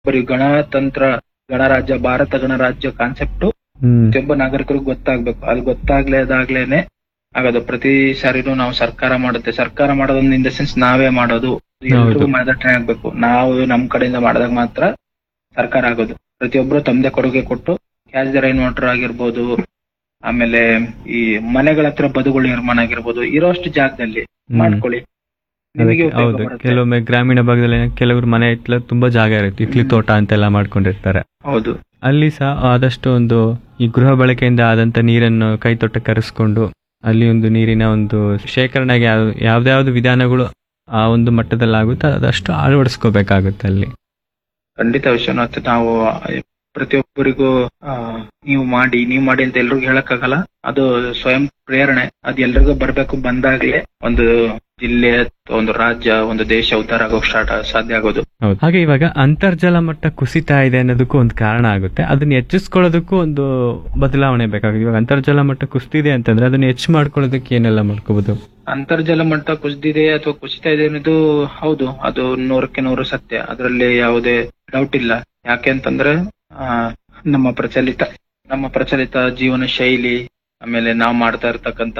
ಬರೀ ಗಣತಂತ್ರ ಗಣರಾಜ್ಯ ಭಾರತ ಗಣರಾಜ್ಯ ಕಾನ್ಸೆಪ್ಟ್ ಹ್ಮ್ ಪ್ರತಿಯೊಬ್ಬ ನಾಗರಿಕರಿಗೂ ಗೊತ್ತಾಗ್ಬೇಕು ಅದು ಗೊತ್ತಾಗ್ಲೇದಾಗ್ಲೇನೆ ಆಗೋದು ಪ್ರತಿ ಸಾರಿನೂ ನಾವು ಸರ್ಕಾರ ಮಾಡುತ್ತೆ ಸರ್ಕಾರ ಮಾಡೋದೊಂದು ಇನ್ ದ ಸೆನ್ಸ್ ನಾವೇ ಮಾಡೋದು ಎಲ್ರಿಗೂ ಹೌದು. ಮಾದಟನೆ ಆಗ್ಬೇಕು ನಾವು ನಮ್ ಕಡೆಯಿಂದ ಮಾಡಿದಾಗ ಮಾತ್ರ ಸರ್ಕಾರ ಆಗೋದು ಪ್ರತಿಯೊಬ್ರು ತಮ್ಮದೇ ಕೊಡುಗೆ ಕೊಟ್ಟು ಕ್ಯಾಚ್ ದ ರೈನ್ ವಾಟರ್ ಆಗಿರ್ಬೋದು ಆಮೇಲೆ ಈ ಮನೆಗಳ ಹತ್ರ ಬದುಗಳು ನಿರ್ಮಾಣ ಆಗಿರ್ಬೋದು ಇರೋಷ್ಟು ಜಾಗದಲ್ಲಿ ಹ್ಮ್. ಮಾಡ್ಕೊಳ್ಳಿ ನಿಮಗೆ ಅದಕ್ಕೆ ಉಪಯೋಗ ಹೌದು ಬರುತ್ತೆ. ಕೆಲವೊಮ್ಮೆ ಗ್ರಾಮೀಣ ಭಾಗದಲ್ಲಿ ಕೆಲವರು ಮನೆ ಹಿತ್ಲ ತುಂಬಾ ಜಾಗ ಇರುತ್ತೆ ಇಟ್ಲಿ ತೋಟ ಅಂತೆಲ್ಲ ಮಾಡ್ಕೊಂಡಿರ್ತಾರೆ ಹೌದು ಅಲ್ಲಿ ಸಹ ಆದಷ್ಟು ಒಂದು ಈ ಗೃಹ ಬಳಕೆಯಿಂದ ಆದಂತ ನೀರನ್ನು ಕೈ ತೊಟ್ಟ ಕರೆಸ್ಕೊಂಡು ಅಲ್ಲಿ ಒಂದು ನೀರಿನ ಒಂದು ಶೇಖರಣೆಗೆ ಯಾವ- ಯಾವ್ದ್ಯಾವ್ದು ವಿಧಾನಗಳು ಆ ಒಂದು ಮಟ್ಟದಲ್ಲಿ ಆಗುತ್ತೆ ಅದಷ್ಟು ಅಳವಡಿಸ್ಕೋಬೇಕಾಗುತ್ತೆ ಅಲ್ಲಿ ಖಂಡಿತ ವಿಶ್ವನಾಥ್ ನಾವು ಪ್ರತಿಯೊಬ್ಬರಿಗೂ ಆ, ನೀವು ಮಾಡಿ ನೀವು ಮಾಡಿ ಅಂತ ಎಲ್ರಿಗೂ ಹೇಳಕ್ಕಾಗಲ್ಲ ಅದು ಸ್ವಯಂ ಪ್ರೇರಣೆ ಅದು ಎಲ್ರಿಗೂ ಬರ್ಬೇಕು ಬಂದಾಗ್ಲೇ ಒಂದು ಜಿಲ್ಲೆ ಅಥವಾ ಒಂದು ರಾಜ್ಯ ಒಂದು ದೇಶ ಉದ್ಧಾರ ಆಗೋಕ್ ಸ್ಟಾರ್ಟ್ ಸಾಧ್ಯ ಆಗೋದು ಹೌದು ಹಾಗೆ ಇವಾಗ ಅಂತರ್ಜಲ ಮಟ್ಟ ಕುಸಿತಾ ಇದೆ ಅನ್ನೋದಕ್ಕೂ ಒಂದು ಕಾರಣ ಆಗುತ್ತೆ ಅದನ್ನ ಹೆಚ್ಚಿಸ್ಕೊಳ್ಳೋದಕ್ಕೂ ಒಂದು ಬದಲಾವಣೆ ಬೇಕಾಗುತ್ತೆ ಇವಾಗ ಅಂತರ್ಜಲ ಮಟ್ಟ ಕುಸಿತಿದೆ ಅಂತಂದ್ರೆ ಅದನ್ನ ಹೆಚ್ಚು ಮಾಡ್ಕೊಳ್ಳೋದಕ್ಕೆ ಏನೆಲ್ಲ ಮಾಡ್ಕೋಬಹುದು ಅಂತರ್ಜಲ ಮಟ್ಟ ಕುಸಿದಿದೆ ಅಥವಾ ಕುಸಿತಾ ಇದೆ ಅನ್ನೋದು ಹೌದು ಅದು ನೂರಕ್ಕೆ ನೂರು ಸತ್ಯ ಅದರಲ್ಲಿ ಯಾವುದೇ ಡೌಟ್ ಇಲ್ಲ ಯಾಕೆ ಅಂತಂದ್ರೆ ಆ, ನಮ್ಮ ಪ್ರಚಲಿತ ನಮ್ಮ ಪ್ರಚಲಿತ ಜೀವನ ಶೈಲಿ ಆಮೇಲೆ ನಾವು ಮಾಡ್ತಾ ಇರ್ತಕ್ಕಂತ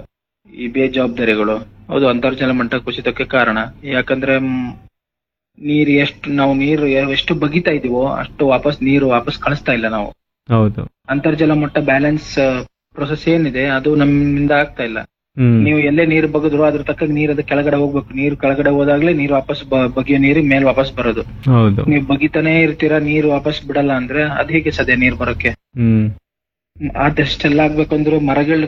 ಈ ಬೇಜವಾಬ್ದಾರಿಗಳು ಹೌದು ಅಂತರ್ಜಲ ಮಟ್ಟ ಕುಸಿತಕ್ಕೆ ಕಾರಣ ಯಾಕಂದ್ರೆ ಮ್, ನೀರು ಎಷ್ಟು ನಾವು ನೀರು ಎಷ್ಟು ಬಗಿತಾ ಇದೀವೋ ಅಷ್ಟು ವಾಪಸ್ ನೀರು ವಾಪಸ್ ಕಳಿಸ್ತಾ ಇಲ್ಲ ನಾವು ಹೌದು ಅಂತರ್ಜಲ ಮಟ್ಟ ಬ್ಯಾಲೆನ್ಸ್ ಪ್ರೊಸೆಸ್ ಏನಿದೆ ಅದು ನಮ್ಮಿಂದ ಆಗ್ತಾ ಇಲ್ಲ ಹ್ಮ್ ನೀವು ಎಲ್ಲೇ ನೀರು ಬಗದ್ರು ಅದ್ರ ತಕ್ಕ ನೀರ್ ಅದು ಕೆಳಗಡೆ ಹೋಗ್ಬೇಕು ನೀರು ಕೆಳಗಡೆ ಹೋದಾಗ್ಲೇ ನೀರು ವಾಪಸ್ ಬ- ಬಗೆಯೋ ನೀರು ಮೇಲ್ ವಾಪಸ್ ಬರೋದು ಹೌದು ನೀವು ಬಗಿತಾನೆ ಇರ್ತೀರಾ ನೀರು ವಾಪಸ್ ಬಿಡಲ್ಲ ಅಂದ್ರೆ ಅದ್ ಹೇಗೆ ಸಾಧ್ಯ ನೀರ್ ಬರೋಕೆ ಹ್ಮ್ ಮ್, ಅದೆಷ್ಟೆಲ್ಲ ಆಗ್ಬೇಕಂದ್ರೆ ಮರಗಳು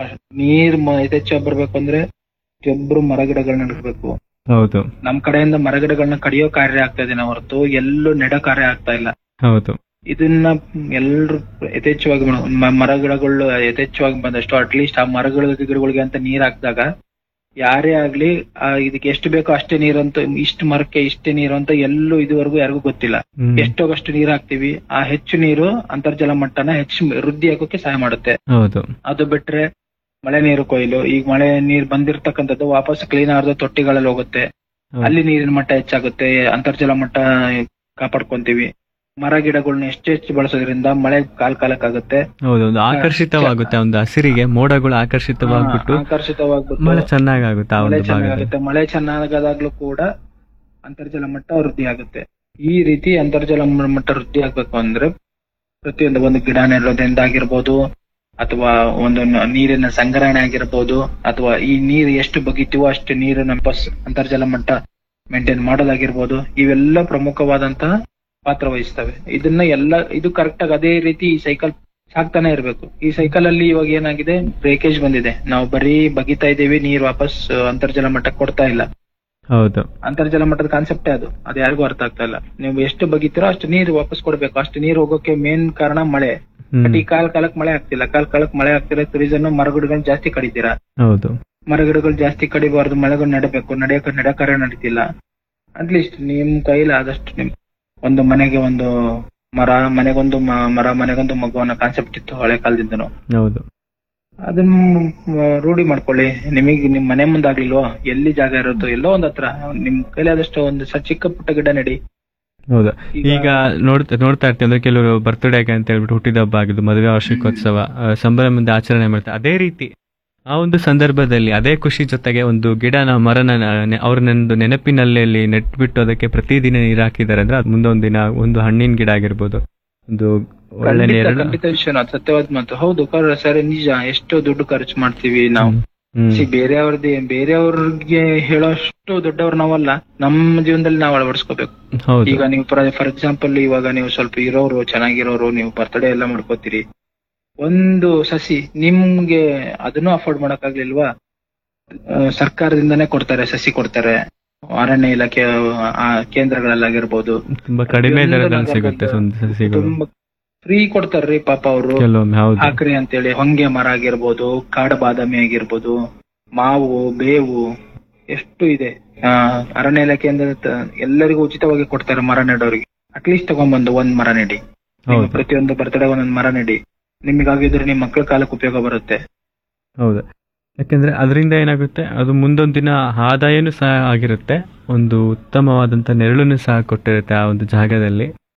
ನೀರ್ ಮ- ಯಥೇಚ್ಛ ಬರ್ಬೇಕು ಅಂದ್ರೆ ಪ್ರತಿಯೊಬ್ರು ಮರಗಿಡಗಳನ್ನ ನೆಡ್ಬೇಕು ಹೌದು ನಮ್ ಕಡೆಯಿಂದ ಮರಗಿಡಗಳನ್ನ ಕಡಿಯೋ ಕಾರ್ಯ ಆಗ್ತಾ ಇದೆ ಹೊರತು ಎಲ್ಲೂ ನೆಡೋ ಕಾರ್ಯ ಆಗ್ತಾ ಇಲ್ಲ ಹೌದು ಇದನ್ನ ಎಲ್ರು ಯಥೇಚ್ಛವಾಗಿ ಮಾಡು- ಮ- ಮರಗಿಡಗಳು ಯಥೇಚ್ಛವಾಗಿ ಬಂದಷ್ಟು ಅಟ್ಲೀಸ್ಟ್ ಆ ಮರಗಳ ಗಿಡಗಳಿಗೆ ಅಂತ ನೀರ್ ಹಾಕಿದಾಗ ಯಾರೇ ಆಗ್ಲಿ ಆ ಇದಕ್ಕೆ ಎಷ್ಟು ಬೇಕೋ ಅಷ್ಟೇ ನೀರು ಅಂತ ಇಷ್ಟು ಮರಕ್ಕೆ ಇಷ್ಟೇ ನೀರು ಅಂತ ಎಲ್ಲೂ ಇದುವರೆಗೂ ಯಾರಿಗೂ ಗೊತ್ತಿಲ್ಲ ಹ್ಮ್. ಎಷ್ಟೋಗಷ್ಟು ನೀರ್ ಹಾಕ್ತಿವಿ ಆ ಹೆಚ್ಚು ನೀರು ಅಂತರ್ಜಲ ಮಟ್ಟನ ಹೆಚ್ಚು ವೃದ್ಧಿ ಆಗೋಕೆ ಸಹಾಯ ಮಾಡುತ್ತೆ ಹೌದು ಅದು ಬಿಟ್ರೆ ಮಳೆ ನೀರು ಕೊಯ್ಲು ಈಗ ಮಳೆ ನೀರ್ ಬಂದಿರತಕ್ಕಂಥದ್ದು ವಾಪಸ್ ಕ್ಲೀನ್ ಆದ ತೊಟ್ಟಿಗಳಲ್ಲಿ ಹೋಗುತ್ತೆ ಹೌದು. ಅಲ್ಲಿ ನೀರಿನ ಮಟ್ಟ ಹೆಚ್ಚಾಗುತ್ತೆ ಅಂತರ್ಜಲ ಮಟ್ಟ ಕಾಪಾಡ್ಕೊಂತೀವಿ ಮರ ಗಿಡಗಳನ್ನ ಎಷ್ಟು ಹೆಚ್ಚು ಬಳಸೋದ್ರಿಂದ ಮಳೆ ಕಾಲ್ ಕಾಲಕ್ಕಾಗುತ್ತೆ ಹೌದು ಒಂದು ಆಕರ್ಷಿತವಾಗುತ್ತೆ ಒಂದು ಹಸಿರಿಗೆ ಮೋಡಗಳು ಆಕರ್ಷಿತವಾಗ್ಬಿಟ್ಟು ಮಳೆ ಆಕರ್ಷಿತವಾಗ್ಬಿಟ್ಟು ಚೆನ್ನಾಗಾಗುತ್ತೆ ಆ ಮಳೆ ಒಂದು ಭಾಗದಲ್ಲಿ ಚೆನ್ನಾಗುತ್ತೆ ಮಳೆ ಚೆನ್ನಾಗದಾಗ್ಲೂ ಕೂಡ ಅಂತರ್ಜಲ ಮಟ್ಟ ವೃದ್ಧಿ ಆಗುತ್ತೆ ಈ ರೀತಿ ಅಂತರ್ಜಲ ಮ- ಮಟ್ಟ ವೃದ್ಧಿ ಆಗ್ಬೇಕು ಅಂದ್ರೆ ಪ್ರತಿಯೊಂದು ಒಂದು ಗಿಡ ನೆಡೋದ್ರಿಂದ ಆಗಿರ್ಬೋದು ಅಥವಾ ಒಂದು ನ- ನೀರಿನ ಸಂಗ್ರಹಣೆ ಆಗಿರ್ಬೋದು ಅಥವಾ ಈ ನೀರು ಎಷ್ಟು ಬಗಿತೀವೋ ಅಷ್ಟು ನೀರಿನ ಬಸ್ ಅಂತರ್ಜಲ ಮಟ್ಟ ಮೇಂಟೈನ್ ಮಾಡೋದಾಗಿರ್ಬೋದು ಇವೆಲ್ಲ ಪ್ರಮುಖವಾದಂತಹ ಪಾತ್ರ ವಹಿಸ್ತವೆ ಇದನ್ನ ಎಲ್ಲ ಇದು ಕರೆಕ್ಟ್ ಆಗಿ ಅದೇ ರೀತಿ ಈ ಸೈಕಲ್ ಸಾಕ್ತಾನೆ ಇರ್ಬೇಕು ಈ ಸೈಕಲ್ ಅಲ್ಲಿ ಇವಾಗ ಏನಾಗಿದೆ ಬ್ರೇಕೇಜ್ ಬಂದಿದೆ ನಾವು ಬರೀ ಬಗಿತಾ ಇದೀವಿ ನೀರ್ ವಾಪಸ್ ಆ, ಅಂತರ್ಜಲ ಮಟ್ಟಕ್ಕೆ ಕೊಡ್ತಾ ಇಲ್ಲ ಹೌದು ಅಂತರ್ಜಲ ಮಟ್ಟದ ಕಾನ್ಸೆಪ್ಟೇ ಅದು ಅದು ಯಾರಿಗೂ ಅರ್ಥ ಆಗ್ತಾ ಇಲ್ಲ ನೀವು ಎಷ್ಟು ಬಗಿತೀರೋ ಅಷ್ಟು ನೀರು ವಾಪಸ್ ಕೊಡ್ಬೇಕು ಅಷ್ಟು ನೀರು ಹೋಗೋಕೆ ಮೇನ್ ಕಾರಣ ಮಳೆ ಹ್ಮ್. ಬಟ್ ಈ ಕಾಲ್ ಕಾಲಕ್ ಮಳೆ ಆಗ್ತಿಲ್ಲ ಕಾಲ್ ಕಾಲಕ್ ಮಳೆ ಆಗ್ತಿಲ್ಲ ರೀಸನ್ ಮರಗಿಡಗಳನ್ನ ಜಾಸ್ತಿ ಕಡಿತೀರಾ ಹೌದು ಮರಗಿಡಗಳು ಜಾಸ್ತಿ ಕಡಿಬಾರ್ದು ಮಳೆಗಳು ನೆಡಬೇಕು ನಡೆಯಕ ನಡೆ ಕಾರ್ಯ ನಡೀತಿಲ್ಲ ಅಟ್ಲೀಸ್ಟ್ ನಿಮ್ ಕೈಲಿ ಆದಷ್ಟು ನಿಮ್ ಒಂದು ಮನೆಗೆ ಒಂದು ಮರ ಮನೆಗೊಂದು ಮ- ಮರ ಮನೆಗೊಂದು ಮಗು ಅನ್ನೋ ಕಾನ್ಸೆಪ್ಟ್ ಇತ್ತು ಹಳೆ ಕಾಲದಿಂದನು ಹೌದು ಅದನ್ನ ಮ್, ರೂಢಿ ಮಾಡ್ಕೊಳ್ಳಿ ನಿಮಗೆ ನಿಮ್ ಮನೆ ಮುಂದಾಗ್ಲಿಲ್ವೋ ಎಲ್ಲಿ ಜಾಗ ಇರುತ್ತೋ ಎಲ್ಲೋ ಒಂದ್ ಹತ್ರ ನಿಮ್ ಕೈಲಾದಷ್ಟು ಒಂದು ಸ ಚಿಕ್ಕ ಪುಟ್ಟ ಗಿಡ ನೆಡಿ ಹೌದು ಈಗ- ಈಗ ನೋಡ್ತಾ ನೋಡ್ತಾ ಇರ್ತೀವಿ ಅಂದ್ರೆ ಕೆಲವರು ಬರ್ತ್ಡೇಗೆ ಅಂತ ಹೇಳ್ಬಿಟ್ಟು ಹುಟ್ಟಿದ ಹಬ್ಬ ಆಗಿದ್ದು ಮದುವೆ ವಾರ್ಷಿಕೋತ್ಸವ ಆ, ಸಂಭ್ರಮದಿಂದ ಆಚರಣೆ ಮಾಡ್ತಾರೆ ಅದೇ ರೀತಿ ಆ ಒಂದು ಸಂದರ್ಭದಲ್ಲಿ ಅದೇ ಖುಷಿ ಜೊತೆಗೆ ಒಂದು ಗಿಡನ ಮರನ ನೆ- ಅವ್ರ ನೆಂದು ನೆನಪಿನಲ್ಲಿ ನೆಟ್ಬಿಟ್ಟು ಅದಕ್ಕೆ ಪ್ರತಿದಿನ ನೀರು ಹಾಕಿದ್ದಾರೆ ಅಂದ್ರೆ ಅದು ಮುಂದೊಂದು ದಿನ ಒಂದು ಹಣ್ಣಿನ ಗಿಡ ಆಗಿರ್ಬೋದು ಒಂದು ಒಳ್ಳೆ ಖಂಡಿತ ನೇರಳು ಖಂಡಿತ ವಿಶ್ವನಾಥ್ ಸತ್ಯವಾದ ಮಾತು ಹೌದು ಕರ್ ಸರಿ ನಿಜ ಎಷ್ಟೋ ದುಡ್ಡು ಖರ್ಚು ಮಾಡ್ತೀವಿ ನಾವು ಹ್ಮ್. ಸಿ ಬೇರೆಯವ್ರದ್ದು ಬೇರೆಯವ್ರಿಗೆ ಹೇಳೋಷ್ಟು ದೊಡ್ಡವ್ರು ನಾವಲ್ಲ ನಮ್ಮ ಜೀವನದಲ್ಲಿ ನಾವು ಅಳವಡಿಸ್ಕೋಬೇಕು ಹೌದು ಈಗ ನೀವು ಫಾರ್ ಎಕ್ಸಾಂಪಲ್ ಇವಾಗ ನೀವು ಸ್ವಲ್ಪ ಇರೋರು ಚೆನ್ನಾಗಿರೋರು ನೀವು ಬರ್ತ್ಡೇ ಎಲ್ಲ ಮಾಡ್ಕೋತೀರಿ ಒಂದು ಸಸಿ ನಿಮ್ಗೆ ಅದನ್ನು ಅಫೋರ್ಡ್ ಮಾಡಕ್ಕಾಗ್ಲಿಲ್ವಾ ಆ, ಸರ್ಕಾರದಿಂದನೇ ಕೊಡ್ತಾರೆ ಸಸಿ ಕೊಡ್ತಾರೆ ಅರಣ್ಯ ಇಲಾಖೆ ಆ, ಕೇಂದ್ರಗಳಲ್ಲಾಗಿರ್ಬೋದು ತುಂಬಾ ಕಡಿಮೆ ಪ್ರತಿಯೊಂದು ದರದಲ್ಲಿ ಸಿಗುತ್ತೆ ನಗರದಲ್ಲಿ ಒಂದು ಸಸಿಗಳು ತುಂಬಾ ಫ್ರೀ ಕೊಡ್ತಾರ್ರಿ ಪಾಪ ಅವರು ಕೆಲವೊಮ್ಮೆ ಹೌದು ಹಾಕ್ರಿ ಅಂತೇಳಿ ಹೊಂಗೆ ಮರ ಆಗಿರ್ಬೋದು ಕಾಡು ಬಾದಾಮಿ ಆಗಿರ್ಬೋದು ಮಾವು ಬೇವು ಎಷ್ಟು ಇದೆ ಆ, ಅರಣ್ಯ ಇಲಾಖೆಯಿಂದ ತ- ಎಲ್ಲರಿಗೂ ಉಚಿತವಾಗಿ ಕೊಡ್ತಾರೆ ಮರ ನೆಡೋರಿಗೆ ಅಟ್ಲೀಸ್ಟ್ ತಗೊಂಡ್ಬಂದು ಒಂದ್ ಮರ ನೆಡಿ ನಿಮ್ಮ ಹೌದು ಪ್ರತಿಯೊಂದು ಬರ್ತಡೇ ಒಂದೊಂದು ಮರ ನೆಡಿ ನಿಮಗಾಗಿದ್ರೆ ನಿಮ್ ಮಕ್ಕಳ ಕಾಲಕ್ಕೆ ಉಪಯೋಗ ಬರುತ್ತೆ ಹೌದು ಯಾಕೆಂದ್ರೆ ಅದರಿಂದ ಏನಾಗುತ್ತೆ ಅದು ಮುಂದೊಂದು ದಿನ ಆದಾಯನೂ ಸಹ ಆಗಿರುತ್ತೆ ಒಂದು ಉತ್ತಮವಾದಂತ ನೆರಳನ್ನು ಸಹ ಕೊಟ್ಟಿರುತ್ತೆ ಆ ಒಂದು ಜಾಗದಲ್ಲಿ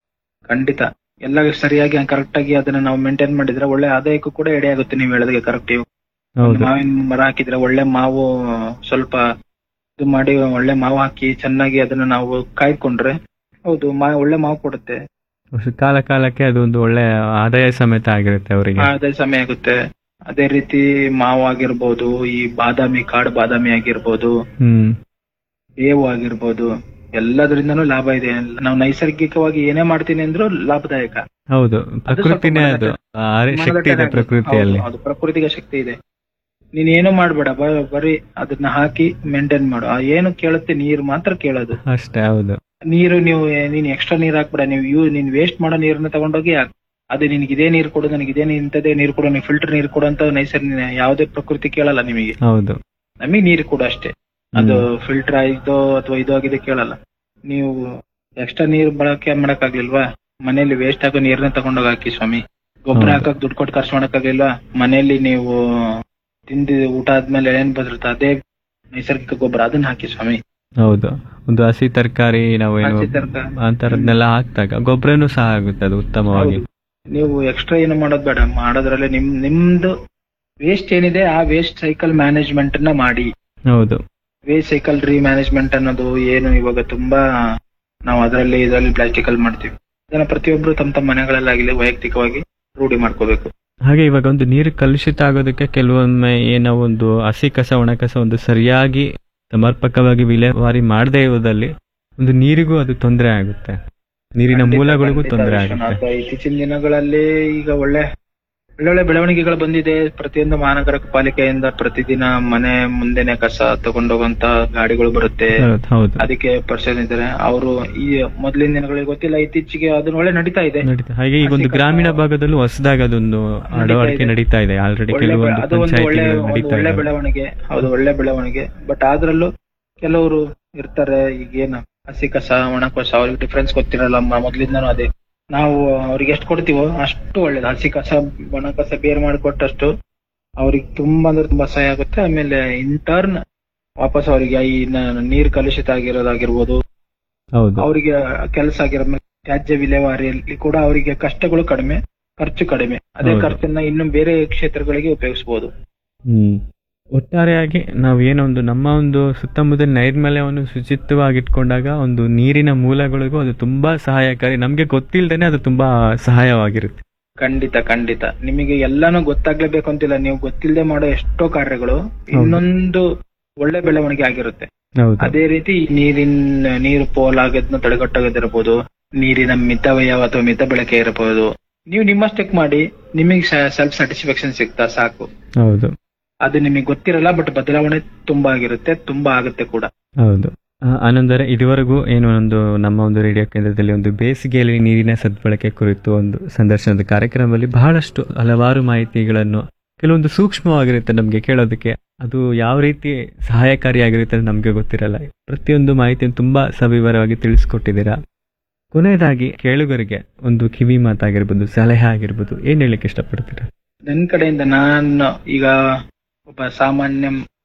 ಖಂಡಿತ ಎಲ್ಲ ಸರಿಯಾಗಿ ಕರೆಕ್ಟ್ ಆಗಿ ಅದನ್ನ ನಾವು ಮೇಂಟೈನ್ ಮಾಡಿದ್ರೆ ಒಳ್ಳೆ ಆದಾಯಕ್ಕೂ ಕೂಡ ಎಡೆ ಆಗುತ್ತೆ ನೀವು ಹೇಳೋದಕ್ಕೆ ಕರೆಕ್ಟ್ ಹೌದು ಮಾವಿನ ಮರ ಹಾಕಿದ್ರೆ ಒಳ್ಳೆ ಮಾವು ಸ್ವಲ್ಪ ಇದು ಮಾಡಿ ಒಳ್ಳೆ ಮಾವು ಹಾಕಿ ಚೆನ್ನಾಗಿ ಅದನ್ನ ನಾವು ಕಾಯ್ಕೊಂಡ್ರೆ ಹೌದು ಮಾ ಒಳ್ಳೆ ಮಾವು ಕೊಡುತ್ತೆ ಕಾಲ ಕಾಲಕ್ಕೆ ಅದು ಒಂದು ಒಳ್ಳೆ ಆದಾಯ ಸಮೇತ ಆಗಿರುತ್ತೆ ಅವರಿಗೆ ಅದೇ ಸಮಯ ಆಗುತ್ತೆ ಅದೇ ರೀತಿ ಮಾವು ಆಗಿರ್ಬೋದು ಈ ಬಾದಾಮಿ ಕಾಡು ಬಾದಾಮಿ ಆಗಿರ್ಬೋದು ಹ್ಮ್ ಬೇವು ಆಗಿರ್ಬೋದು ಎಲ್ಲದರಿಂದನೂ ಲಾಭ ಇದೆ ನಾವು ನೈಸರ್ಗಿಕವಾಗಿ ಏನೇ ಮಾಡ್ತೀನಿ ಅಂದ್ರೂ ಲಾಭದಾಯಕ ಹೌದು ಸ್ವಲ್ಪ ಪ್ರಕೃತಿನೇ ಮನದಟ್ಟ- ಅದು ಆ ಶಕ್ತಿ ಇದೆ ಮನದಟ್ಟನೆ ಪ್ರಕೃತಿಯಲ್ಲಿ ಹೌದು, ಹೌದು, ಪ್ರಕೃತಿಗೆ ಶಕ್ತಿ ಇದೆ ನೀನ್ ಏನು ಮಾಡ್ಬೇಡ ಬ- ಬರೀ ಅದನ್ನ ಹಾಕಿ ಮೇಂಟೈನ್ ಮಾಡು ಆ ಏನು ಕೇಳುತ್ತೆ ನೀರು ಮಾತ್ರ ಕೇಳೋದು ಅಷ್ಟೇ ಹೌದು ನೀರು ನೀವು ನೀನ್ ಎಕ್ಸ್ಟ್ರಾ ನೀರ್ ಹಾಕ್ಬೇಡ ನೀವು ಯೂ ನೀನ್ ವೇಸ್ಟ್ ಮಾಡೋ ನೀರನ್ನ ತಗೊಂಡೋಗಿ ಹಾಕ್ ಅದು ನಿನ್ಗೆ ಇದೇ ನೀರು ಕೊಡು ನನಗೆ ಇದೇ ಇಂಥದೇ ನೀರು ಕೊಡು ನೀವು ಫಿಲ್ಟರ್ ನೀರು ಕೊಡು ಅಂತ ನೈಸರ್ಗಿಕ ಯಾವುದೇ ಪ್ರಕೃತಿ ಕೇಳಲ್ಲ ನಿಮಗೆ ಹೌದು ನಮಗೆ ನೀರು ಕೊಡು ಅಷ್ಟೇ ಅದು ಫಿಲ್ಟರ್ ಆಯ್ತೋ ಅಥವಾ ಇದು ಆಗಿದೆ ಕೇಳಲ್ಲ ನೀವು ಎಕ್ಸ್ಟ್ರಾ ನೀರು ಬಳಕೆ ಮಾಡಕ್ಕಾಗ್ಲಿಲ್ವಾ ಮನೆಯಲ್ಲಿ ವೇಸ್ಟ್ ಆಗೋ ನೀರನ್ನ ತಗೊಂಡೋಗಿ ಹಾಕಿ ಸ್ವಾಮಿ ಗೊಬ್ಬರ ಹೌದು. ಹಾಕಕ್ ದುಡ್ಡು ಕೊಟ್ಟು ಖರ್ಚು ಮಾಡಕ್ಕಾಗ್ಲಿಲ್ವಾ ಮನೆಯಲ್ಲಿ ನೀವು ತಿಂದಿ ಊಟ ಆದ್ಮೇಲೆ ಏನ್ ಬದಿರುತ್ತೆ ಅದೇ ನೈಸರ್ಗಿಕ ಗೊಬ್ಬರ ಅದನ್ನ ಹಾಕಿ ಸ್ವಾಮಿ ಹೌದು ಒಂದು ಹಸಿ ತರಕಾರಿ ನಾವೇನು ಹಸಿ ತರಕಾರಿ. ಅಂತರದ್ನೆಲ್ಲ ಹಾಕ್ದಾಗ ಗೊಬ್ಬರನು ಸಹ ಆಗುತ್ತೆ ಅದು ಉತ್ತಮವಾಗಿ ಹೌದು. ನೀವು ಎಕ್ಸ್ಟ್ರಾ ಏನು ಮಾಡೋದ್ ಬೇಡ ಮಾಡೋದ್ರಲ್ಲಿ ನಿಮ್ ನಿಮ್ದು ವೇಸ್ಟ್ ಏನಿದೆ ಆ ವೇಸ್ಟ್ ಸೈಕಲ್ ಮ್ಯಾನೇಜ್ಮೆಂಟ್ ನ ಮಾಡಿ ಹೌದು ವೇಸ್ಟ್ ಸೈಕಲ್ ರೀ ಮ್ಯಾನೇಜ್ಮೆಂಟ್ ಅನ್ನೋದು ಏನು ಇವಾಗ ತುಂಬಾ ನಾವು ಅದರಲ್ಲಿ ಇದರಲ್ಲಿ ಪ್ಲಾಸ್ಟಿಕ್ ಅಲ್ಲಿ ಮಾಡ್ತೀವಿ ಅದನ್ನ ಪ್ರತಿಯೊಬ್ರು ತಮ್ಮ ತಮ್ಮ ಮನೆಗಳಲ್ಲಾಗಲಿ ವೈಯಕ್ತಿಕವಾಗಿ ರೂಢಿ ಮಾಡ್ಕೋಬೇಕು ಹಾಗೆ ಇವಾಗ ಒಂದು ನೀರು ಕಲುಷಿತ ಆಗೋದಕ್ಕೆ ಕೆಲವೊಮ್ಮೆ ಏನೋ ಒಂದು ಹಸಿ ಕಸ ಒಣ ಕಸ ಒಂದು ಸರಿಯಾಗಿ ಸಮರ್ಪಕವಾಗಿ ವಿಲೇವಾರಿ ಮಾಡದೇ ಇರುವುದಲ್ಲಿ ಒಂದು ನೀರಿಗೂ ಅದು ತೊಂದರೆ ಆಗುತ್ತೆ ನೀರಿನ ಖಂಡಿತ, ಮೂಲಗಳಿಗೂ ಖಂಡಿತ ತೊಂದರೆ ವಿಶ್ವನಾಥ. ಆಗುತ್ತೆ ಇತ್ತೀಚಿನ ದಿನಗಳಲ್ಲಿ ಈಗ ಒಳ್ಳೆ ಒಳ್ಳೊಳ್ಳೆ ಬೆಳವಣಿಗೆಗಳು ಬಂದಿದೆ ಪ್ರತಿಯೊಂದು ಮಹಾನಗರ ಪಾಲಿಕೆಯಿಂದ ಪ್ರತಿದಿನ ಮನೆ ಮುಂದೆನೆ ಕಸ ತಗೊಂಡೋಗಂತ ಗಾಡಿಗಳು ಬರುತ್ತೆ ಹೌದು, ಹೌದು ಅದಕ್ಕೆ ಪರ್ಸನ್ ಇದ್ದಾರೆ ಅವರು ಈ ಮೊದಲಿನ ದಿನಗಳಿಗೆ ಗೊತ್ತಿಲ್ಲ ಇತ್ತೀಚೆಗೆ ಅದನ್ನ ಒಳ್ಳೆ ನಡೀತಾ ಇದೆ ನಡೀತಾ ಹಾಗೆ ಈಗ ಒಂದು ಹಸಿ ಕಸ- ಗ್ರಾಮೀಣ ಭಾಗದಲ್ಲೂ ಹೊಸದಾಗಿ ಅದೊಂದು ಅಳವಡಿಕೆ ಇದೆ. ನಡೀತಾ ಇದೆ ಆಲ್ರೆಡಿ ಒಳ್ಳೆ ಬೆಳೆ- ಕೆಲವೊಂದು ಅದು ಒಂದು ಒಳ್ಳೆ ಪಂಚಾಯತಿಗಳು ಒಂದು ನಡೀತಾ ಒಳ್ಳೆ ಇದೆ ಬೆಳವಣಿಗೆ ಹೌದು ಒಳ್ಳೆ ಬೆಳವಣಿಗೆ ಬಟ್ ಅದ್ರಲ್ಲೂ ಕೆಲವರು ಇರ್ತಾರೆ ಈಗೇನು ಹಸಿ ಕಸ ಒಣ ಕಸ ಅವ್ರಿಗೆ ಡಿಫ್ರೆನ್ಸ್ ಗೊತ್ತಿರಲ್ಲ ಮ- ಮೊದ್ಲಿಂದನೂ ಅದೇ ನಾವು ಅವ್ರಿಗೆ ಎಷ್ಟು ಕೊಡ್ತೀವೋ ಅಷ್ಟು ಒಳ್ಳೇದು ಹಸಿ ಕಸ ಒಣ ಕಸ ಬೇರೆ ಮಾಡಿಕೊಟ್ಟಷ್ಟು ಅವ್ರಿಗೆ ತುಂಬಾ ಅಂದ್ರೆ ತುಂಬಾ ಸಹಾಯ ಆಗುತ್ತೆ ಆಮೇಲೆ ಇಂಟರ್ನ್ ವಾಪಸ್ ಅವರಿಗೆ ಈ ನ- ನೀರ್ ಕಲುಷಿತ ಆಗಿರೋದಾಗಿರ್ಬೋದು ಹೌದು ಅವರಿಗೆ ಕೆಲಸ ಆಗಿರೋ ತ್ಯಾಜ್ಯ ವಿಲೇವಾರಿಯಲ್ಲಿ ಕೂಡ ಅವರಿಗೆ ಕಷ್ಟಗಳು ಕಡಿಮೆ ಖರ್ಚು ಕಡಿಮೆ ಅದೇ ಹೌದು. ಖರ್ಚನ್ನ ಇನ್ನು ಬೇರೆ ಕ್ಷೇತ್ರಗಳಿಗೆ ಉಪಯೋಗಿಸಬಹುದು ಹ್ಮ್ ಒಟ್ಟಾರೆಯಾಗಿ ನಾವು ಏನೋ ಒಂದು ನಮ್ಮ ಒಂದು ಸುತ್ತಮುತ್ತಲ ನೈರ್ಮಲ್ಯವನ್ನು ಶುಚಿತ್ವವಾಗಿಟ್ಕೊಂಡಾಗ ಒಂದು ನೀರಿನ ಮೂಲಗಳಿಗೂ ಅದು ತುಂಬಾ ಸಹಾಯಕಾರಿ ನಮ್ಗೆ ಗೊತ್ತಿಲ್ದೇನೆ ಅದು ತುಂಬಾ ಸಹಾಯವಾಗಿರುತ್ತೆ ಖಂಡಿತ ಖಂಡಿತ ನಿಮಗೆ ಎಲ್ಲಾನು ಗೊತ್ತಾಗ್ಲೇಬೇಕು ಅಂತಿಲ್ಲ ನೀವು ಗೊತ್ತಿಲ್ಲದೆ ಮಾಡೋ ಎಷ್ಟೋ ಕಾರ್ಯಗಳು ಇನ್ನೊಂದು ಒಳ್ಳೆ ಬೆಳವಣಿಗೆ ಆಗಿರುತ್ತೆ ಹೌದು ಅದೇ ರೀತಿ ಈ ನೀರಿನ ನೀರು ಪೋಲಾಗೋದನ್ನ ತಡೆಗಟ್ಟೋದಿರ್ಬೋದು ನೀರಿನ ಮಿತವ್ಯಯ ಅಥವಾ ಮಿತ ಬಳಕೆ ಇರಬಹುದು ನೀವು ನಿಮ್ಮಷ್ಟಕ್ಕೆ ಮಾಡಿ ನಿಮಗೆ ಸೆಲ್ಫ್ ಸ್ಯಾಟಿಸ್ಫ್ಯಾಕ್ಷನ್ ಸಿಗ್ತಾ ಸಾಕು ಹೌದು ಅದು ನಿಮಗೆ ಗೊತ್ತಿರಲ್ಲ ಬಟ್ ಬದಲಾವಣೆ ತುಂಬಾ ಆಗಿರುತ್ತೆ ತುಂಬಾ ಆಗುತ್ತೆ ಕೂಡ ಹೌದು ಆ, ಆನಂದರೆ ಇದುವರೆಗೂ ಏನು ಒಂದು ನಮ್ಮ ಒಂದು ರೇಡಿಯೋ ಕೇಂದ್ರದಲ್ಲಿ ಒಂದು ಬೇಸಿಗೆಯಲ್ಲಿ ನೀರಿನ ಸದ್ಬಳಕೆ ಕುರಿತು ಒಂದು ಸಂದರ್ಶನದ ಕಾರ್ಯಕ್ರಮದಲ್ಲಿ ಬಹಳಷ್ಟು ಹಲವಾರು ಮಾಹಿತಿಗಳನ್ನು ಕೆಲವೊಂದು ಸೂಕ್ಷ್ಮವಾಗಿರುತ್ತೆ ನಮಗೆ ಕೇಳೋದಕ್ಕೆ ಅದು ಯಾವ ರೀತಿ ಸಹಾಯಕಾರಿಯಾಗಿರುತ್ತೆ ಅಂತ ನಮಗೆ ಗೊತ್ತಿರಲ್ಲ ಪ್ರತಿಯೊಂದು ಮಾಹಿತಿಯನ್ನು ತುಂಬಾ ಸವಿವರವಾಗಿ ತಿಳಿಸ್ಕೊಟ್ಟಿದ್ದೀರಾ ಕೊನೆಯದಾಗಿ ಕೇಳುಗರಿಗೆ ಒಂದು ಕಿವಿ ಮಾತಾಗಿರ್ಬೋದು ಸಲಹೆ ಆಗಿರ್ಬೋದು ಏನ್ ಹೇಳಲಿಕ್ಕೆ ಇಷ್ಟಪಡ್ತೀರಾ ನನ್ನ ಕಡೆಯಿಂದ ನಾನು ಈಗ ಒಬ್ಬ ಸಾಮಾನ್ಯ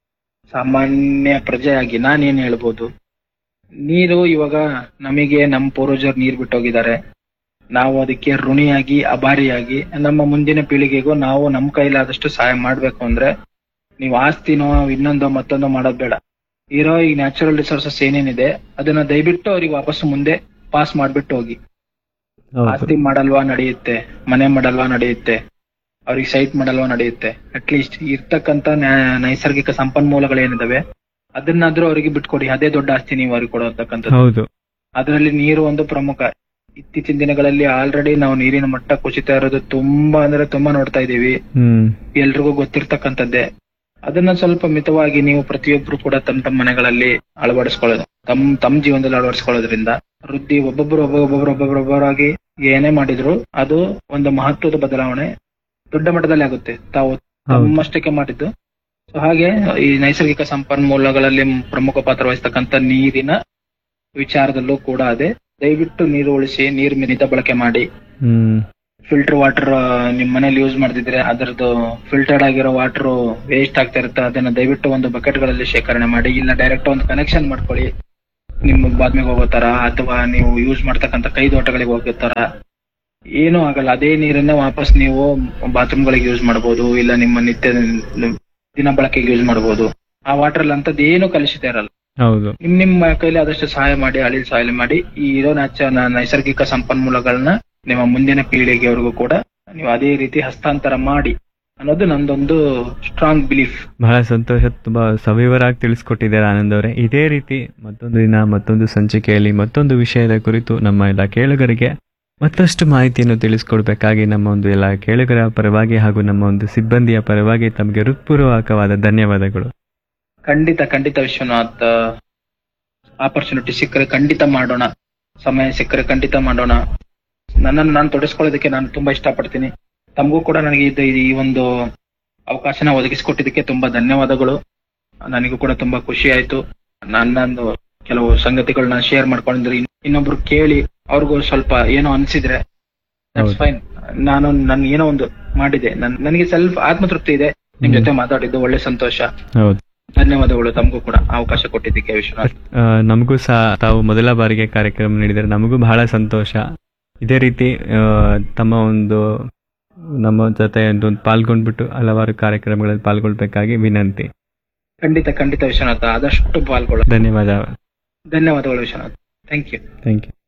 ಸಾಮಾನ್ಯ ಪ್ರಜೆಯಾಗಿ ನಾನೇನ್ ಹೇಳ್ಬೋದು ನೀರು ಇವಾಗ ನಮಗೆ ನಮ್ಮ ಪೂರ್ವಜರು ನೀರು ಬಿಟ್ಟೋಗಿದ್ದಾರೆ ನಾವು ಅದಕ್ಕೆ ಋಣಿಯಾಗಿ ಅಭಾರಿಯಾಗಿ ನಮ್ಮ ಮುಂದಿನ ಪೀಳಿಗೆಗೂ ನಾವು ನಮ್ಮ ಕೈಲಾದಷ್ಟು ಸಹಾಯ ಮಾಡ್ಬೇಕು ಅಂದ್ರೆ ನೀವು ಆಸ್ತಿನೋ ಇನ್ನೊಂದೋ ಮತ್ತೊಂದೋ ಮಾಡೋದ್ ಬೇಡ ಇರೋ ಈ ನ್ಯಾಚುರಲ್ ರಿಸೋರ್ಸಸ್ ಏನೇನಿದೆ ಅದನ್ನ ದಯವಿಟ್ಟು ಅವ್ರಿಗೆ ವಾಪಸ್ ಮುಂದೆ ಪಾಸ್ ಮಾಡ್ಬಿಟ್ಟು ಹೋಗಿ ಹೌದು ಆಸ್ತಿ ಮಾಡಲ್ವಾ ನಡೆಯುತ್ತೆ ಮನೆ ಮಾಡಲ್ವಾ ನಡೆಯುತ್ತೆ ಅವ್ರಿಗೆ ಸೈಟ್ ಮಾಡಲ್ವಾ ನಡೆಯುತ್ತೆ ಅಟ್ಲೀಸ್ಟ್ ಇರ್ತಕ್ಕಂತ ನ್ಯಾ- ನೈಸರ್ಗಿಕ ಸಂಪನ್ಮೂಲಗಳೇನಿದಾವೆ ಅದನ್ನಾದ್ರೂ ಅವರಿಗೆ ಬಿಟ್ಕೊಡಿ ಅದೇ ದೊಡ್ಡ ಆಸ್ತಿ ನೀವು ಅವ್ರಿಗೆ ಕೊಡತಕ್ಕಂಥದ್ದು ಹೌದು ಅದರಲ್ಲಿ ನೀರು ಒಂದು ಪ್ರಮುಖ ಇತ್ತೀಚಿನ ದಿನಗಳಲ್ಲಿ ಆಲ್ರೆಡಿ ನಾವು ನೀರಿನ ಮಟ್ಟ ಕುಸಿತ ಇರೋದು ತುಂಬಾ ಅಂದ್ರೆ ತುಂಬಾ ನೋಡ್ತಾ ಇದೀವಿ ಹ್ಮ್ ಎಲ್ರಿಗೂ ಗೊತ್ತಿರ್ತಕ್ಕಂಥದ್ದೇ ಅದನ್ನ ಸ್ವಲ್ಪ ಮಿತವಾಗಿ ನೀವು ಪ್ರತಿಯೊಬ್ರು ಕೂಡ ತಮ್ಮ ತಮ್ಮ ಮನೆಗಳಲ್ಲಿ ಅಳವಡಿಸ್ಕೊಳ್ಳೋದು ತಮ್ಮ ತಮ್ಮ ಜೀವನದಲ್ಲಿ ಅಳವಡಿಸ್ಕೊಳ್ಳೋದ್ರಿಂದ ವೃದ್ಧಿ ಒಬ್ಬೊಬ್ರು ಒಬ್ಬೊಬ್ಬರು ಒಬ್ಬೊಬ್ರು ಒಬ್ಬರಾಗಿ ಏನೇ ಮಾಡಿದ್ರು ಅದು ಒಂದು ಮಹತ್ವದ ಬದಲಾವಣೆ ದೊಡ್ಡ ಮಟ್ಟದಲ್ಲಿ ಆಗುತ್ತೆ ತಾವು ಹೌದು ತಮ್ಮಷ್ಟಕ್ಕೆ ಮಾಡಿದ್ದು ಸೊ ಹಾಗೆ ಈ ನೈಸರ್ಗಿಕ ಸಂಪನ್ಮೂಲಗಳಲ್ಲಿ ಪ್ರಮುಖ ಪಾತ್ರ ವಹಿಸ್ತಕ್ಕಂಥ ನೀರಿನ ವಿಚಾರದಲ್ಲೂ ಕೂಡ ಅದೇ ದಯವಿಟ್ಟು ನೀರು ಉಳಿಸಿ ನೀರು ಮಿತ ಬಳಕೆ ಮಾಡಿ ಹ್ಮ್ ಫಿಲ್ಟರ್ ವಾಟರ್ ನಿಮ್ ಮನೇಲಿ ಯೂಸ್ ಮಾಡ್ತಿದ್ರೆ ಅದರದ್ದು ಫಿಲ್ಟರ್ಡ್ ಆಗಿರೋ ವಾಟರ್ ವೇಸ್ಟ್ ಆಗ್ತಾ ಇರುತ್ತೆ ಅದನ್ನ ದಯವಿಟ್ಟು ಒಂದು ಬಕೆಟ್ ಗಳಲ್ಲಿ ಶೇಖರಣೆ ಮಾಡಿ ಇಲ್ಲ ಡೈರೆಕ್ಟ್ ಒಂದು ಕನೆಕ್ಷನ್ ಮಾಡ್ಕೊಳ್ಳಿ ನಿಮ್ಮ ಬಾತ್ಮಿಗೆ ಹೋಗೋ ತರ ಅಥವಾ ನೀವು ಯೂಸ್ ಮಾಡ್ತಕ್ಕಂಥ ಕೈ ತೋಟಗಳಿಗೆ ಹೋಗೋ ತರ ಏನೂ ಆಗಲ್ಲ ಅದೇ ನೀರನ್ನ ವಾಪಸ್ ನೀವು ಬಾತ್ರೂಮ್ ಗಳಿಗೆ ಯೂಸ್ ಮಾಡಬಹುದು ಇಲ್ಲ ನಿಮ್ಮ ನಿತ್ಯ ದಿನ ಬಳಕೆಗೆ ಯೂಸ್ ಮಾಡಬಹುದು ಆ ವಾಟರ್ ಅಲ್ಲಿ ಅಂತದ್ದು ಏನು ಕಲುಷಿತ ಇರಲ್ಲ ಹೌದು ನಿಮ್ ನಿಮ್ಮ ಕೈಲಿ ಆದಷ್ಟು ಸಹಾಯ ಮಾಡಿ ಅಳಿಲ್ ಸಹಾಯ ಮಾಡಿ ಈ ಇರೋ ನಾಚ ನ- ನೈಸರ್ಗಿಕ ಸಂಪನ್ಮೂಲಗಳನ್ನ ನಿಮ್ಮ ಮುಂದಿನ ಪೀಳಿಗೆವರೆಗೂ ಕೂಡ ನೀವು ಅದೇ ರೀತಿ ಹಸ್ತಾಂತರ ಮಾಡಿ ಅನ್ನೋದು ನಂದೊಂದು ಸ್ಟ್ರಾಂಗ್ ಬಿಲೀಫ್ ಬಹಳ ಸಂತೋಷ ತುಂಬಾ ಸವಿವರಾಗಿ ತಿಳಿಸ್ಕೊಟ್ಟಿದ್ದಾರೆ ಆನಂದ್ ಅವರೇ ಇದೇ ರೀತಿ ಮತ್ತೊಂದು ದಿನ ಮತ್ತೊಂದು ಸಂಚಿಕೆಯಲ್ಲಿ ಮತ್ತೊಂದು ವಿಷಯದ ಕುರಿತು ನಮ್ಮ ಎಲ್ಲ ಕೇಳುಗರಿಗೆ ಮತ್ತಷ್ಟು ಮಾಹಿತಿಯನ್ನು ತಿಳಿಸ್ಕೊಡ್ಬೇಕಾಗಿ ನಮ್ಮ ಒಂದು ಎಲ್ಲ ಕೇಳುಗರ ಪರವಾಗಿ ಹಾಗೂ ನಮ್ಮ ಒಂದು ಸಿಬ್ಬಂದಿಯ ಪರವಾಗಿ ತಮಗೆ ಹೃತ್ಪೂರ್ವಕವಾದ ಧನ್ಯವಾದಗಳು ಖಂಡಿತ ಖಂಡಿತ ವಿಶ್ವನಾಥ್ ಆಪರ್ಚುನಿಟಿ ಸಿಕ್ಕರೆ ಖಂಡಿತ ಮಾಡೋಣ ಸಮಯ ಸಿಕ್ಕರೆ ಖಂಡಿತ ಮಾಡೋಣ ನನ್ನನ್ನು ನಾನು ತೊಡಸ್ಕೊಳ್ಳೋದಕ್ಕೆ ನಾನು ತುಂಬಾ ಇಷ್ಟಪಡ್ತೀನಿ ತಮಗೂ ಕೂಡ ನನಗೆ ಇದು ಈ ಒಂದು ಅವಕಾಶನ ಒದಗಿಸಿಕೊಟ್ಟಿದ್ದಕ್ಕೆ ತುಂಬಾ ಧನ್ಯವಾದಗಳು ನನಗೂ ಕೂಡ ತುಂಬಾ ಖುಷಿ ಆಯ್ತು ನನ್ನೊಂದು ಕೆಲವು ಸಂಗತಿಗಳನ್ನ ಶೇರ್ ಮಾಡ್ಕೊಂಡಿದ್ರೆ ಇನ್- ಇನ್ನೊಬ್ರು ಕೇಳಿ ಅವ್ರಿಗೂ ಸ್ವಲ್ಪ ಏನೋ ಅನ್ಸಿದ್ರೆ ಹೌದು. ಫೈನ್ ನಾನು ನನ್ ಏನೋ ಒಂದು ಮಾಡಿದೆ ನನ್ ನನಗೆ ಸ್ವಲ್ಪ ಆತ್ಮತೃಪ್ತಿ ಇದೆ ನಿಮ್ ಹ್ಮ್. ಜೊತೆ ಮಾತಾಡಿದ್ದು ಒಳ್ಳೆ ಸಂತೋಷ ಹೌದು ಧನ್ಯವಾದಗಳು ತಮಗೂ ಕೂಡ ಅವಕಾಶ ಕೊಟ್ಟಿದ್ದಕ್ಕೆ ವಿಶ್ವನಾಥ್ ಆ, ನಮಗೂ ಸಹ ತಾವು ಮೊದಲ ಬಾರಿಗೆ ಕಾರ್ಯಕ್ರಮ ನೀಡಿದರೆ ನಮಗೂ ಬಹಳ ಸಂತೋಷ ಇದೇ ರೀತಿ ಆ, ತಮ್ಮ ಒಂದು ನಮ್ಮ ಜೊತೆ ಒಂದು ಪಾಲ್ಗೊಂಡ್ಬಿಟ್ಟು ಹಲವಾರು ಕಾರ್ಯಕ್ರಮಗಳಲ್ಲಿ ಪಾಲ್ಗೊಳ್ಬೇಕಾಗಿ ವಿನಂತಿ ಖಂಡಿತ ಖಂಡಿತ ವಿಶ್ವನಾಥ ಆದಷ್ಟು ಪಾಲ್ಗೊಳ್ಳ ಧನ್ಯವಾದ ಧನ್ಯವಾದಗಳು Vishwanath thank you thank you